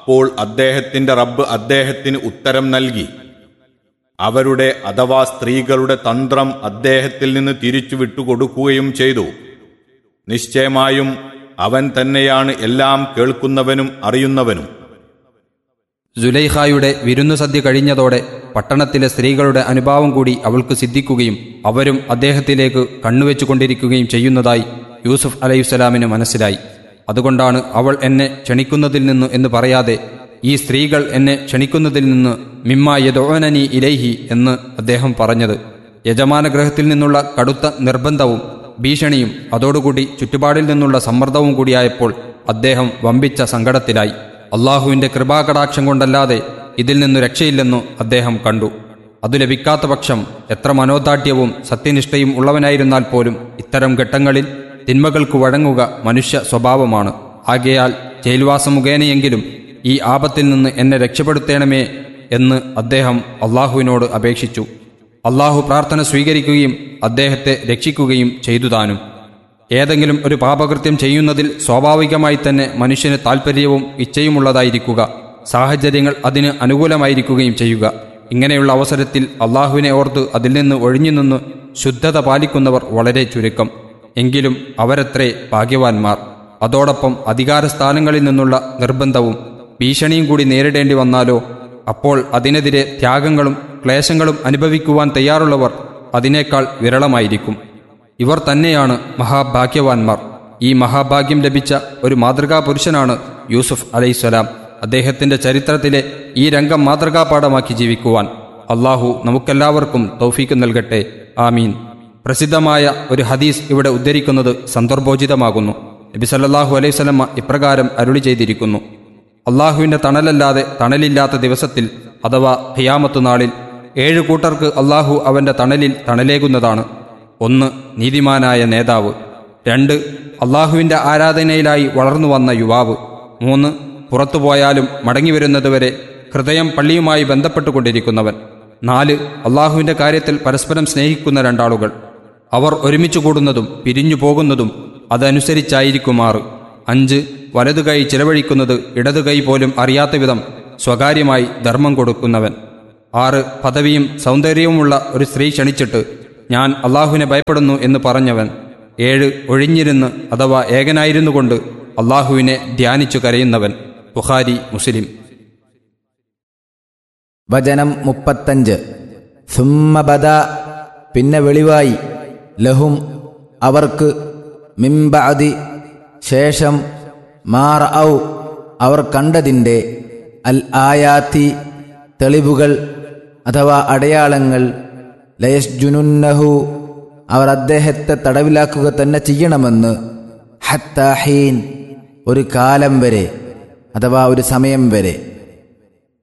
അപ്പോൾ അദ്ദേഹത്തിന്റെ റബ്ബ് അദ്ദേഹത്തിന് ഉത്തരം നൽകി അവരുടെ അഥവാ സ്ത്രീകളുടെ തന്ത്രം അദ്ദേഹത്തിൽ നിന്ന് തിരിച്ചു വിട്ടുകൊടുക്കുകയും ചെയ്തു നിശ്ചയമായും അവൻ തന്നെയാണ് എല്ലാം കേൾക്കുന്നവനും അറിയുന്നവനും സുലൈഖായുടെ വിരുന്നു സദ്യ കഴിഞ്ഞതോടെ പട്ടണത്തിലെ സ്ത്രീകളുടെ അനുഭാവം കൂടി അവൾക്ക് സിദ്ധിക്കുകയും അവരും അദ്ദേഹത്തിലേക്ക് കണ്ണുവെച്ചുകൊണ്ടിരിക്കുകയും ചെയ്യുന്നതായി യൂസുഫ് അലൈഹിസ്സലാമിന് മനസ്സിലായി അതുകൊണ്ടാണ് അവൾ എന്നെ ക്ഷണിക്കുന്നതിൽ നിന്ന് എന്ന് പറയാതെ ഈ സ്ത്രീകൾ എന്നെ ക്ഷണിക്കുന്നതിൽ നിന്ന് മിമ്മ യദോനനി ഇലൈഹി എന്ന് അദ്ദേഹം പറഞ്ഞത് യജമാനഗ്രഹത്തിൽ നിന്നുള്ള കടുത്ത നിർബന്ധവും ഭീഷണിയും അതോടുകൂടി ചുറ്റുപാടിൽ നിന്നുള്ള സമ്മർദ്ദവും കൂടിയായപ്പോൾ അദ്ദേഹം വമ്പിച്ച സങ്കടത്തിലായി അള്ളാഹുവിന്റെ കൃപാകടാക്ഷം കൊണ്ടല്ലാതെ ഇതിൽ നിന്നു രക്ഷയില്ലെന്നു അദ്ദേഹം കണ്ടു അതു ലഭിക്കാത്ത പക്ഷം എത്ര മനോദാഢ്യവും സത്യനിഷ്ഠയും ഉള്ളവനായിരുന്നാൽ പോലും ഇത്തരം ഘട്ടങ്ങളിൽ തിന്മകൾക്ക് വഴങ്ങുക മനുഷ്യ സ്വഭാവമാണ് ആകയാൽ ജയിൽവാസം മുഖേനയെങ്കിലും ഈ ആപത്തിൽ നിന്ന് എന്നെ രക്ഷപ്പെടുത്തേണമേ എന്ന് അദ്ദേഹം അള്ളാഹുവിനോട് അപേക്ഷിച്ചു അള്ളാഹു പ്രാർത്ഥന സ്വീകരിക്കുകയും അദ്ദേഹത്തെ രക്ഷിക്കുകയും ചെയ്തു താനും ഏതെങ്കിലും ഒരു പാപകൃത്യം ചെയ്യുന്നതിൽ സ്വാഭാവികമായി തന്നെ മനുഷ്യന് താൽപ്പര്യവും ഇച്ഛയുമുള്ളതായിരിക്കുക സാഹചര്യങ്ങൾ അതിന് അനുകൂലമായിരിക്കുകയും ചെയ്യുക ഇങ്ങനെയുള്ള അവസരത്തിൽ അള്ളാഹുവിനെ ഓർത്ത് അതിൽ നിന്ന് ഒഴിഞ്ഞു നിന്ന് ശുദ്ധത പാലിക്കുന്നവർ വളരെ ചുരുക്കം എങ്കിലും അവരത്രേ ഭാഗ്യവാന്മാർ അതോടൊപ്പം അധികാരസ്ഥാനങ്ങളിൽ നിന്നുള്ള നിർബന്ധവും ഭീഷണിയും കൂടി നേരിടേണ്ടി വന്നാലോ അപ്പോൾ അതിനെതിരെ ത്യാഗങ്ങളും ക്ലേശങ്ങളും അനുഭവിക്കുവാൻ തയ്യാറുള്ളവർ അതിനേക്കാൾ വിരളമായിരിക്കും ഇവർ തന്നെയാണ് മഹാഭാഗ്യവാന്മാർ ഈ മഹാഭാഗ്യം ലഭിച്ച ഒരു മാതൃകാ പുരുഷനാണ് യൂസുഫ് അലൈഹിസ്സലാം അദ്ദേഹത്തിന്റെ ചരിത്രത്തിലെ ഈ രംഗം മാതൃകാപാഠമാക്കി ജീവിക്കുവാൻ അള്ളാഹു നമുക്കെല്ലാവർക്കും തൗഫീക്ക് നൽകട്ടെ ആമീൻ പ്രസിദ്ധമായ ഒരു ഹദീസ് ഇവിടെ ഉദ്ധരിക്കുന്നത് സന്ദർഭോചിതമാകുന്നു നബി സല്ലല്ലാഹു അലൈഹി സ്വലമ ഇപ്രകാരം അരുളി ചെയ്തിരിക്കുന്നു അള്ളാഹുവിന്റെ തണലല്ലാതെ തണലില്ലാത്ത ദിവസത്തിൽ അഥവാ ഖിയാമത്ത് നാളിൽ ഏഴു കൂട്ടർക്ക് അള്ളാഹു അവന്റെ തണലിൽ തണലേകുന്നതാണ് ഒന്ന് നീതിമാനായ നേതാവ് രണ്ട് അള്ളാഹുവിന്റെ ആരാധനയിലായി വളർന്നു വന്ന യുവാവ് മൂന്ന് പുറത്തുപോയാലും മടങ്ങിവരുന്നതുവരെ ഹൃദയം പള്ളിയുമായി ബന്ധപ്പെട്ടുകൊണ്ടിരിക്കുന്നവൻ നാല് അള്ളാഹുവിന്റെ കാര്യത്തിൽ പരസ്പരം സ്നേഹിക്കുന്ന രണ്ടാളുകൾ അവർ ഒരുമിച്ച് കൂടുന്നതും പിരിഞ്ഞു പോകുന്നതും അതനുസരിച്ചായിരിക്കുമാറ് അഞ്ച് വലതു കൈ ചിലവഴിക്കുന്നത് ഇടതു കൈ പോലും അറിയാത്ത വിധം സ്വകാര്യമായി ധർമ്മം കൊടുക്കുന്നവൻ ആറ് പദവിയും സൗന്ദര്യവുമുള്ള ഒരു സ്ത്രീ ക്ഷണിച്ചിട്ട് ഞാൻ അള്ളാഹുവിനെ ഭയപ്പെടുന്നു എന്ന് പറഞ്ഞവൻ ഏഴ് ഒഴിഞ്ഞിരുന്ന് അഥവാ ഏകനായിരുന്നു കൊണ്ട് അള്ളാഹുവിനെ ധ്യാനിച്ചു കരയുന്നവൻ ബുഖാരി മുസ്ലിം വചനം മുപ്പത്തഞ്ച് സുമ്മബദ പിന്നെ വെളിവായി ലഹും അവർക്ക് മിംബഅദി ശേഷം മാർ ഔ അവർ കണ്ടതിൻ്റെ അൽ ആയാത്തി തെളിവുകൾ അഥവാ അടയാളങ്ങൾ ലയസ്ജുനുന്നഹു അവർ അദ്ദേഹത്തെ തടവിലാക്കുക തന്നെ ചെയ്യണമെന്ന് ഹത്താഹീൻ ഒരു കാലം വരെ അഥവാ ഒരു സമയം വരെ